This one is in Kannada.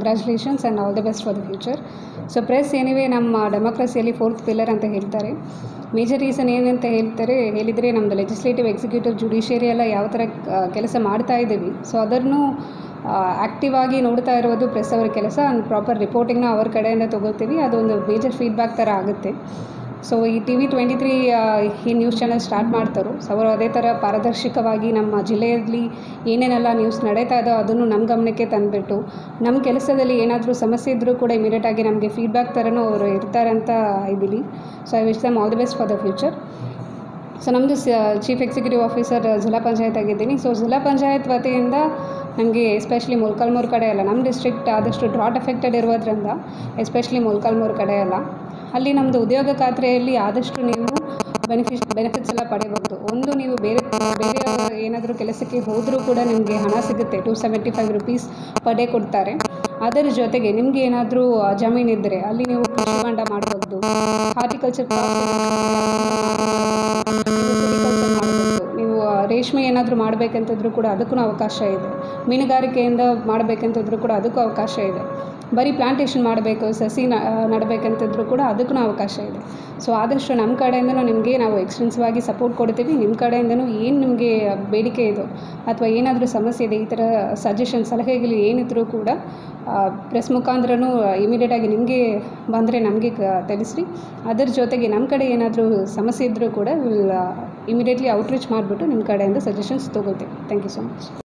congratulations and all the best for the future so press anyway ನಮ್ಮ ಡೆಮೋಕ್ರಸಿಯಲ್ಲಿ ಫೋರ್ತ್ ಪಿಲ್ಲರ್ ಅಂತ ಹೇಳ್ತಾರೆ ಮೇಜರ್ ರೀಸನ್ ಏನಂತ ಹೇಳ್ತಾರೆ ಹೇಳಿದರೆ ನಮ್ಮದು ಲೆಜಿಸ್ಲೇಟಿವ್ ಎಕ್ಸಿಕ್ಯೂಟಿವ್ ಜುಡಿಷಿಯರಿ ಎಲ್ಲ ಯಾವ ಥರ ಕೆಲಸ ಮಾಡ್ತಾ ಇದ್ದೀವಿ ಸೊ ಅದನ್ನು ಆ್ಯಕ್ಟಿವ್ ಆಗಿ ನೋಡ್ತಾ ಇರೋದು ಪ್ರೆಸ್ ಅವರ ಕೆಲಸ ಆ್ಯಂಡ್ ಪ್ರಾಪರ್ ರಿಪೋರ್ಟಿಂಗ್ನ ಅವ್ರ ಕಡೆಯಿಂದ ತೊಗೋತೀವಿ ಅದೊಂದು ಮೇಜರ್ ಫೀಡ್ಬ್ಯಾಕ್ ಥರ ಆಗುತ್ತೆ ಸೊ ಈ ಟಿ ವಿ ಟ್ವೆಂಟಿ ತ್ರೀ ಈ ನ್ಯೂಸ್ ಚಾನಲ್ ಸ್ಟಾರ್ಟ್ ಮಾಡ್ತಾರೋ ಸೊ ಅವರು ಅದೇ ಥರ ಪಾರದರ್ಶಕವಾಗಿ ನಮ್ಮ ಜಿಲ್ಲೆಯಲ್ಲಿ ಏನೇನೆಲ್ಲ ನ್ಯೂಸ್ ನಡೀತಾ ಇದೋ ಅದನ್ನು ನಮ್ಮ ಗಮನಕ್ಕೆ ತಂದುಬಿಟ್ಟು ನಮ್ಮ ಕೆಲಸದಲ್ಲಿ ಏನಾದರೂ ಸಮಸ್ಯೆ ಇದ್ದರೂ ಕೂಡ ಇಮಿಡಿಯೇಟಾಗಿ ನಮಗೆ ಫೀಡ್ಬ್ಯಾಕ್ ಥರನೂ ಅವರು ಇರ್ತಾರೆ ಅಂತ I believe so I wish them all the best for the future so ನಮ್ಮದು ಚೀಫ್ ಎಕ್ಸಿಕ್ಯೂಟಿವ್ ಆಫೀಸರ್ ಜಿಲ್ಲಾ ಪಂಚಾಯತ್ ಆಗಿದ್ದೀನಿ ಸೊ ಜಿಲ್ಲಾ ಪಂಚಾಯತ್ ವತಿಯಿಂದ ನನಗೆ ಎಸ್ಪೆಷಲಿ ಮೊಳ್ಕಾಲ್ಮೂರು ಕಡೆ ಎಲ್ಲ ನಮ್ಮ ಡಿಸ್ಟ್ರಿಕ್ಟ್ ಆದಷ್ಟು ಡ್ರಾಟ್ ಎಫೆಕ್ಟೆಡ್ ಇರೋದ್ರಿಂದ ಎಸ್ಪೆಷಲಿ ಮೊಳ್ಕಾಲ್ಮೂರು ಕಡೆ ಎಲ್ಲ ಅಲ್ಲಿ ನಮ್ಮದು ಉದ್ಯೋಗ ಖಾತ್ರಿಯಲ್ಲಿ ಆದಷ್ಟು ನೀವು ಬೆನಿಫಿಟ್ ಬೆನಿಫಿಟ್ಸ್ ಎಲ್ಲ ಪಡೆಯಬಹುದು ಒಂದು ನೀವು ಬೇರೆ ಬೇರೆ ಏನಾದರೂ ಕೆಲಸಕ್ಕೆ ಹೋದರೂ ಕೂಡ ನಿಮಗೆ ಹಣ ಸಿಗುತ್ತೆ two seventy five rupees per day ಕೊಡ್ತಾರೆ ಅದರ ಜೊತೆಗೆ ನಿಮಗೆ ಏನಾದರೂ ಜಮೀನು ಇದ್ದರೆ ಅಲ್ಲಿ ನೀವು ಕೃಷಿ ಹೊಂಡ ಮಾಡ್ಬೋದು ಹಾರ್ಟಿಕಲ್ಚರ್ ಮಾಡಬಹುದು ನೀವು ರೇಷ್ಮೆ ಏನಾದರೂ ಮಾಡಬೇಕಂತಿದ್ರೂ ಕೂಡ ಅದಕ್ಕೂ ಅವಕಾಶ ಇದೆ ಮೀನುಗಾರಿಕೆಯಿಂದ ಮಾಡಬೇಕಂತಿದ್ರೂ ಕೂಡ ಅದಕ್ಕೂ ಅವಕಾಶ ಇದೆ ಬರೀ ಪ್ಲಾಂಟೇಷನ್ ಮಾಡಬೇಕು ಸಸಿ ನಡಬೇಕಂತಿದ್ರೂ ಕೂಡ ಅದಕ್ಕೂ ಅವಕಾಶ ಇದೆ ಸೊ ಆದಷ್ಟು ನಮ್ಮ ಕಡೆಯಿಂದನೂ ನಿಮಗೆ ನಾವು ಎಕ್ಸ್ಟೆನ್ಸಿವ್ ಆಗಿ ಸಪೋರ್ಟ್ ಕೊಡ್ತೀವಿ ನಿಮ್ಮ ಕಡೆಯಿಂದನೂ ಏನು ನಿಮಗೆ ಬೇಡಿಕೆ ಇದೋ ಅಥವಾ ಏನಾದರೂ ಸಮಸ್ಯೆ ಇದೆ ಈ ಥರ ಸಜೆಷನ್ ಸಲಹೆಗಳು ಏನಿದ್ರೂ ಕೂಡ ಪ್ರೆಸ್ ಮುಖಾಂತರನೂ ಇಮಿಡಿಯೇಟಾಗಿ ನಿಮಗೆ ಬಂದರೆ ನಮಗೆ ಕ ತಿಳಿಸ್ರಿ ಅದರ ಜೊತೆಗೆ ನಮ್ಮ ಕಡೆ ಏನಾದರೂ ಸಮಸ್ಯೆ ಇದ್ದರೂ ಕೂಡ ವಿಲ್ ಇಮಿಡಿಯೇಟ್ಲಿ ಔಟ್ರೀಚ್ ಮಾಡಿಬಿಟ್ಟು ನಿಮ್ಮ ಕಡೆಯಿಂದ ಸಜೆಷನ್ಸ್ ತೊಗೋತೀವಿ ಥ್ಯಾಂಕ್ ಯು ಸೊ ಮಚ್